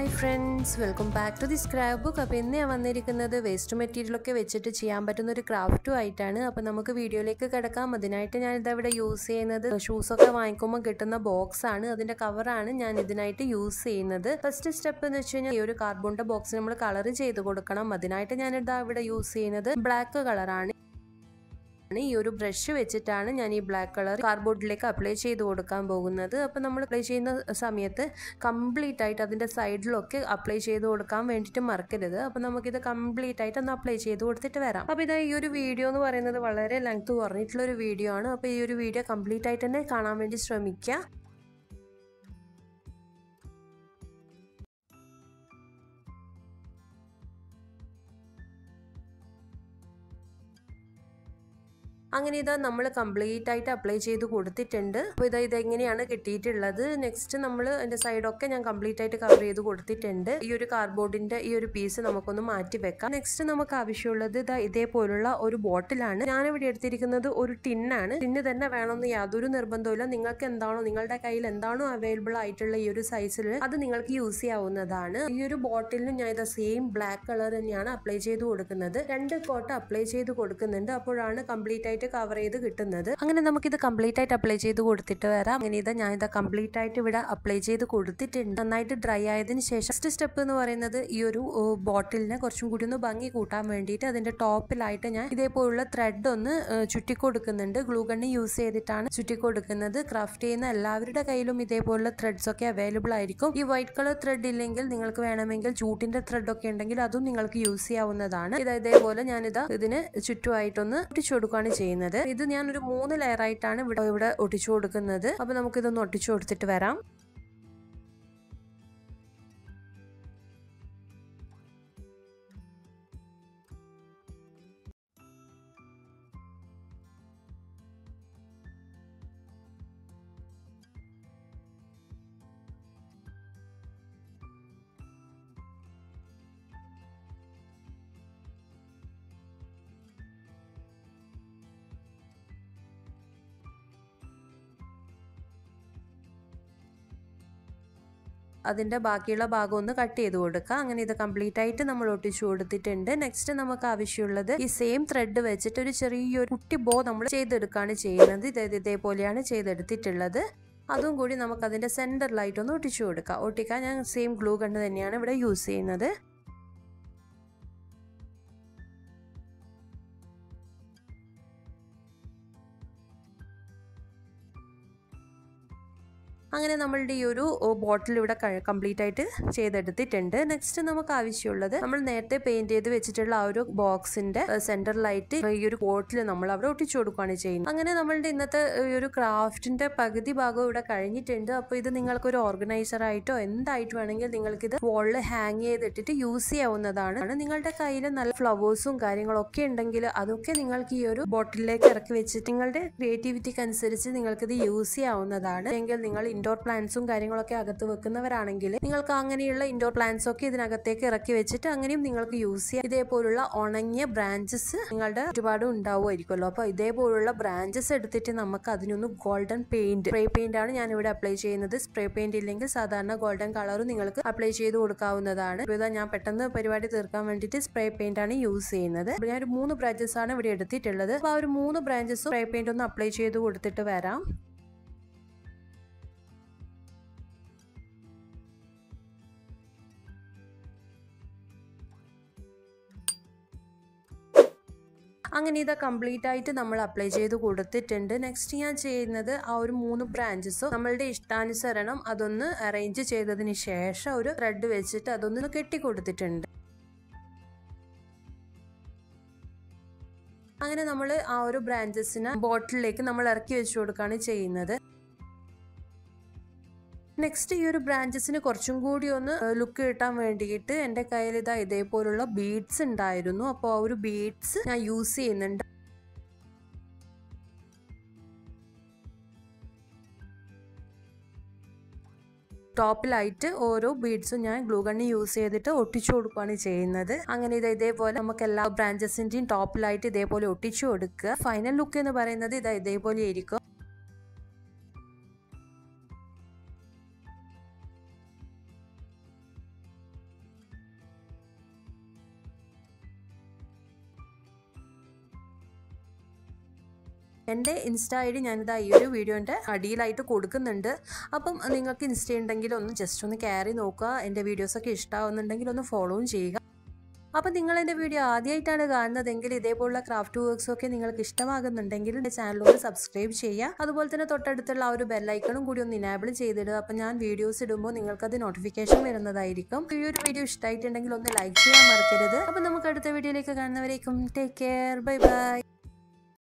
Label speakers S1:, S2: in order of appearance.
S1: hi friends welcome back to the scrapbook അപ്പോൾ ഇന്ന് ഞാൻ വന്നിരിക്കുന്നത് വേസ്റ്റ് മെറ്റീരിയലൊക്കെ വെച്ചിട്ട് ചെയ്യാൻ പറ്റുന്ന ഒരു ക്രാഫ്റ്റും ആയിട്ടാണ് അപ്പോൾ നമുക്ക് വീഡിയോയിലേക്ക് കിടക്കാം അതിനായിട്ട് ഞാൻ ഇതവിടെ യൂസ് ചെയ്യുന്നത് ഷൂസൊക്കെ വാങ്ങിക്കുമ്പോൾ കിട്ടുന്ന ബോക്സ് ആണ് അതിൻ്റെ കവറാണ് ഞാൻ ഇതിനായിട്ട് യൂസ് ചെയ്യുന്നത് ഫസ്റ്റ് സ്റ്റെപ്പ് എന്ന് വെച്ച് കഴിഞ്ഞാൽ ഈ ഒരു കാർബോണിൻ്റെ ബോക്സ് നമ്മൾ കളർ ചെയ്ത് കൊടുക്കണം അതിനായിട്ട് ഞാൻ ഇതാ ഇവിടെ യൂസ് ചെയ്യുന്നത് ബ്ലാക്ക് കളറാണ് ഈ ഒരു ബ്രഷ് വെച്ചിട്ടാണ് ഞാൻ ഈ ബ്ലാക്ക് കളർ കാർഡ്ബോർഡിലേക്ക് അപ്ലൈ ചെയ്ത് കൊടുക്കാൻ പോകുന്നത് അപ്പോൾ നമ്മൾ അപ്ലൈ ചെയ്യുന്ന സമയത്ത് കംപ്ലീറ്റ് ആയിട്ട് അതിൻ്റെ സൈഡിലൊക്കെ അപ്ലൈ ചെയ്ത് കൊടുക്കാൻ വേണ്ടിയിട്ട് മറക്കരുത് അപ്പോൾ നമുക്കിത് കംപ്ലീറ്റ് ആയിട്ട് ഒന്ന് അപ്ലൈ ചെയ്ത് കൊടുത്തിട്ട് വരാം അപ്പോൾ ഇതാ ഈ ഒരു വീഡിയോ എന്ന് പറയുന്നത് വളരെ ലെങ്ത് കുറഞ്ഞിട്ടുള്ള ഒരു വീഡിയോ ആണ് അപ്പോൾ ഈ ഒരു വീഡിയോ കംപ്ലീറ്റ് ആയിട്ട് തന്നെ കാണാൻ വേണ്ടി ശ്രമിക്കുക അങ്ങനെ ഇതാ നമ്മൾ കംപ്ലീറ്റ് ആയിട്ട് അപ്ലൈ ചെയ്ത് കൊടുത്തിട്ടുണ്ട് അപ്പോൾ ഇതാ ഇതെങ്ങനെയാണ് കിട്ടിയിട്ടുള്ളത് നെക്സ്റ്റ് നമ്മൾ അതിൻ്റെ സൈഡൊക്കെ ഞാൻ കംപ്ലീറ്റ് ആയിട്ട് കവർ ചെയ്ത് കൊടുത്തിട്ടുണ്ട് ഈ ഒരു കാർഡ്ബോർഡിൻ്റെ ഈ ഒരു പീസ് നമുക്കൊന്ന് മാറ്റി വെക്കാം നെക്സ്റ്റ് നമുക്ക് ആവശ്യമുള്ളത് ഇതാ ഇതേപോലുള്ള ഒരു ബോട്ടിലാണ് ഞാനിവിടെ എടുത്തിരിക്കുന്നത് ഒരു ടിന്നാണ് ടിന്ന് തന്നെ വേണമെന്ന് യാതൊരു നിർബന്ധമില്ല നിങ്ങൾക്ക് എന്താണോ നിങ്ങളുടെ കയ്യിൽ എന്താണോ അവൈലബിൾ ആയിട്ടുള്ള ഈ ഒരു സൈസിൽ അത് നിങ്ങൾക്ക് യൂസ് ചെയ്യാവുന്നതാണ് ഈ ഒരു ബോട്ടിലിന് ഞാൻ ഇത് സെയിം ബ്ലാക്ക് കളർ തന്നെയാണ് അപ്ലൈ ചെയ്ത് കൊടുക്കുന്നത് രണ്ട് കോട്ട് അപ്ലൈ ചെയ്ത് കൊടുക്കുന്നുണ്ട് അപ്പോഴാണ് കംപ്ലീറ്റ് ആയിട്ട് കവർ ചെയ്ത് കിട്ടുന്നത് അങ്ങനെ നമുക്കിത് കംപ്ലീറ്റ് ആയിട്ട് അപ്ലൈ ചെയ്ത് കൊടുത്തിട്ട് വരാം അങ്ങനെ ഇത് ഞാൻ ഇത് കംപ്ലീറ്റ് ആയിട്ട് ഇവിടെ അപ്ലൈ ചെയ്ത് കൊടുത്തിട്ടുണ്ട് നന്നായിട്ട് ഡ്രൈ ആയതിനു ശേഷം ഫസ്റ്റ് സ്റ്റെപ്പ് എന്ന് പറയുന്നത് ഈ ഒരു ബോട്ടിലിനെ കുറച്ചും കൂടി ഒന്ന് ഭംഗി കൂട്ടാൻ വേണ്ടിയിട്ട് അതിന്റെ ടോപ്പിലായിട്ട് ഞാൻ ഇതേപോലുള്ള ത്രെഡ് ഒന്ന് ചുറ്റി കൊടുക്കുന്നുണ്ട് ഗ്ലൂ ഗണ്ണ് യൂസ് ചെയ്തിട്ടാണ് ചുറ്റി കൊടുക്കുന്നത് ക്രാഫ്റ്റ് ചെയ്യുന്ന എല്ലാവരുടെ കയ്യിലും ഇതേപോലുള്ള ത്രെഡ്സ് ഒക്കെ അവൈലബിൾ ആയിരിക്കും ഈ വൈറ്റ് കളർ ത്രെഡ് ഇല്ലെങ്കിൽ നിങ്ങൾക്ക് വേണമെങ്കിൽ ജൂട്ടിന്റെ ത്രെഡ് ഒക്കെ ഉണ്ടെങ്കിൽ അതും നിങ്ങൾക്ക് യൂസ് ചെയ്യാവുന്നതാണ് ഇത് ഇതേപോലെ ഞാനിതാ ഇതിന് ചുറ്റുമായിട്ടൊന്ന് ഒട്ടിച്ചു കൊടുക്കുകയാണ് ചെയ്യുന്നത് ഇത് ഞാൻ ഒരു മൂന്ന് ലെയർ ആയിട്ടാണ് ഇവിടെ ഇവിടെ ഒട്ടിച്ചു കൊടുക്കുന്നത് അപ്പൊ നമുക്ക് ഇതൊന്ന് ഒട്ടിച്ചു കൊടുത്തിട്ട് വരാം അതിൻ്റെ ബാക്കിയുള്ള ഭാഗം ഒന്ന് കട്ട് ചെയ്ത് കൊടുക്കുക അങ്ങനെ ഇത് കംപ്ലീറ്റ് ആയിട്ട് നമ്മൾ ഒട്ടിച്ചു കൊടുത്തിട്ടുണ്ട് നെക്സ്റ്റ് നമുക്ക് ആവശ്യമുള്ളത് ഈ സെയിം ത്രെഡ് വെച്ചിട്ട് ഒരു ചെറിയൊരു കുട്ടി ബോ നമ്മൾ ചെയ്തെടുക്കുകയാണ് ചെയ്യുന്നത് ഇത് ഇതേപോലെയാണ് ചെയ്തെടുത്തിട്ടുള്ളത് അതും കൂടി നമുക്ക് അതിൻ്റെ സെൻറ്ററിലായിട്ടൊന്ന് ഒട്ടിച്ചു കൊടുക്കാം ഒട്ടിക്കാൻ ഞാൻ സെയിം ഗ്ലൂ കണ്ട് തന്നെയാണ് ഇവിടെ യൂസ് ചെയ്യുന്നത് അങ്ങനെ നമ്മളുടെ ഈ ഒരു ബോട്ടിൽ ഇവിടെ കംപ്ലീറ്റ് ആയിട്ട് ചെയ്തെടുത്തിട്ടുണ്ട് നെക്സ്റ്റ് നമുക്ക് ആവശ്യമുള്ളത് നമ്മൾ നേരത്തെ പെയിന്റ് ചെയ്ത് വെച്ചിട്ടുള്ള ആ ഒരു ബോക്സിന്റെ സെന്ററിലായിട്ട് ഈ ഒരു ബോട്ടിൽ നമ്മൾ അവിടെ ഒട്ടിച്ചു കൊടുക്കുകയാണ് ചെയ്യുന്നത് അങ്ങനെ നമ്മളുടെ ഇന്നത്തെ ഈ ഒരു ക്രാഫ്റ്റിന്റെ പകുതി ഭാഗം ഇവിടെ കഴിഞ്ഞിട്ടുണ്ട് അപ്പോൾ ഇത് നിങ്ങൾക്ക് ഒരു ഓർഗനൈസർ ആയിട്ടോ എന്തായിട്ട് വേണമെങ്കിൽ നിങ്ങൾക്ക് ഇത് വോളിൽ ഹാങ് ചെയ്തിട്ടിട്ട് യൂസ് ചെയ്യാവുന്നതാണ് നിങ്ങളുടെ കയ്യിൽ നല്ല ഫ്ലവേഴ്സും കാര്യങ്ങളൊക്കെ ഉണ്ടെങ്കിൽ അതൊക്കെ നിങ്ങൾക്ക് ഈ ഒരു ബോട്ടിലേക്ക് ഇറക്കി വെച്ചിട്ട് നിങ്ങളുടെ ക്രിയേറ്റിവിറ്റിക്ക് അനുസരിച്ച് നിങ്ങൾക്ക് ഇത് യൂസ് ചെയ്യാവുന്നതാണ് എങ്കിൽ നിങ്ങൾ ഇൻഡോർ പ്ലാന്റ്സും കാര്യങ്ങളൊക്കെ അകത്ത് വെക്കുന്നവരാണെങ്കിൽ നിങ്ങൾക്ക് അങ്ങനെയുള്ള ഇൻഡോർ പ്ലാന്റ്സ് ഒക്കെ ഇതിനകത്തേക്ക് ഇറക്കി വെച്ചിട്ട് അങ്ങനെയും നിങ്ങൾക്ക് യൂസ് ചെയ്യാം ഇതേപോലുള്ള ഉണങ്ങിയ ബ്രാഞ്ചസ് നിങ്ങളുടെ ഒരുപാട് ഉണ്ടാവുമായിരിക്കുമല്ലോ അപ്പോൾ ഇതേപോലുള്ള ബ്രാഞ്ചസ് എടുത്തിട്ട് നമുക്ക് അതിനൊന്ന് ഗോൾഡൻ പെയിന്റ് സ്പ്രേ പെയിന്റ് ആണ് ഞാൻ ഇവിടെ അപ്ലൈ ചെയ്യുന്നത് സ്പ്രേ പെയിന്റ് ഇല്ലെങ്കിൽ സാധാരണ ഗോൾഡൻ കളറും നിങ്ങൾക്ക് അപ്ലൈ ചെയ്ത് കൊടുക്കാവുന്നതാണ് ഇതാ ഞാൻ പെട്ടെന്ന് പരിപാടി തീർക്കാൻ വേണ്ടിയിട്ട് സ്പ്രേ പെയിന്റ് ആണ് യൂസ് ചെയ്യുന്നത് ഞാൻ ഒരു മൂന്ന് ബ്രാഞ്ചസ് ആണ് ഇവിടെ എടുത്തിട്ടുള്ളത് അപ്പോൾ ആ ഒരു മൂന്ന് ബ്രാഞ്ചസും സ്പ്രേ പെയിന്റ് ഒന്ന് അപ്ലൈ ചെയ്ത് കൊടുത്തിട്ട് വരാം അങ്ങനെ ഇത് കംപ്ലീറ്റ് ആയിട്ട് നമ്മൾ അപ്ലൈ ചെയ്ത് കൊടുത്തിട്ടുണ്ട് നെക്സ്റ്റ് ഞാൻ ചെയ്യുന്നത് ആ ഒരു മൂന്ന് ബ്രാഞ്ചസും നമ്മളുടെ ഇഷ്ടാനുസരണം അതൊന്ന് അറേഞ്ച് ചെയ്തതിന് ശേഷം ഒരു ത്രെഡ് വെച്ചിട്ട് അതൊന്ന് കെട്ടി കൊടുത്തിട്ടുണ്ട് അങ്ങനെ നമ്മൾ ആ ഒരു ബ്രാഞ്ചസിനെ ബോട്ടിലേക്ക് നമ്മൾ ഇറക്കി വെച്ചു കൊടുക്കുകയാണ് ചെയ്യുന്നത് നെക്സ്റ്റ് ഈ ഒരു ബ്രാഞ്ചസിന് കുറച്ചും കൂടി ഒന്ന് ലുക്ക് കിട്ടാൻ വേണ്ടിയിട്ട് എൻ്റെ കയ്യിൽ ഇതാ ഇതേപോലുള്ള ബീഡ്സ് ഉണ്ടായിരുന്നു അപ്പോൾ ആ ഒരു ബീഡ്സ് ഞാൻ യൂസ് ചെയ്യുന്നുണ്ട് ടോപ്പിലായിട്ട് ഓരോ ബീഡ്സും ഞാൻ ഗ്ലൂ ഗണ്ണ് യൂസ് ചെയ്തിട്ട് ഒട്ടിച്ചു കൊടുക്കുകയാണ് ചെയ്യുന്നത് അങ്ങനെ ഇത് ഇതേപോലെ നമുക്ക് എല്ലാ ബ്രാഞ്ചസിൻ്റെയും ടോപ്പിലായിട്ട് ഇതേപോലെ ഒട്ടിച്ചു കൊടുക്കുക ഫൈനൽ ലുക്ക് എന്ന് പറയുന്നത് ഇതാ ഇതേപോലെ ആയിരിക്കും എൻ്റെ ഇൻസ്റ്റ ഐ ഡി ഞാനിതാ ഈ ഒരു വീഡിയോൻ്റെ അടിയിലായിട്ട് കൊടുക്കുന്നുണ്ട് അപ്പം നിങ്ങൾക്ക് ഇൻസ്റ്റ ഉണ്ടെങ്കിൽ ഒന്ന് ജസ്റ്റ് ഒന്ന് കയറി നോക്കുക എൻ്റെ വീഡിയോസൊക്കെ ഇഷ്ടമാവുന്നുണ്ടെങ്കിൽ ഒന്ന് ഫോളോവും ചെയ്യുക അപ്പോൾ നിങ്ങൾ എൻ്റെ വീഡിയോ ആദ്യമായിട്ടാണ് കാണുന്നതെങ്കിൽ ഇതേപോലുള്ള ക്രാഫ്റ്റ് വർക്ക്സ് ഒക്കെ നിങ്ങൾക്ക് ഇഷ്ടമാകുന്നുണ്ടെങ്കിൽ എൻ്റെ ചാനലൊന്ന് സബ്സ്ക്രൈബ് ചെയ്യുക അതുപോലെ തന്നെ തൊട്ടടുത്തുള്ള ആ ഒരു ബെല്ലൈക്കണും കൂടി ഒന്ന് ഇനാബിൾ ചെയ്തിടുക അപ്പോൾ ഞാൻ വീഡിയോസ് ഇടുമ്പോൾ നിങ്ങൾക്കത് നോട്ടിഫിക്കേഷൻ വരുന്നതായിരിക്കും ഈ ഒരു വീഡിയോ ഇഷ്ടമായിട്ടുണ്ടെങ്കിൽ ഒന്ന് ലൈക്ക് ചെയ്യാൻ മറക്കരുത് അപ്പോൾ നമുക്ക് അടുത്ത വീഡിയോയിലേക്ക് കാണുന്നവരേക്കും ടേക്ക് കെയർ ബൈ ബൈ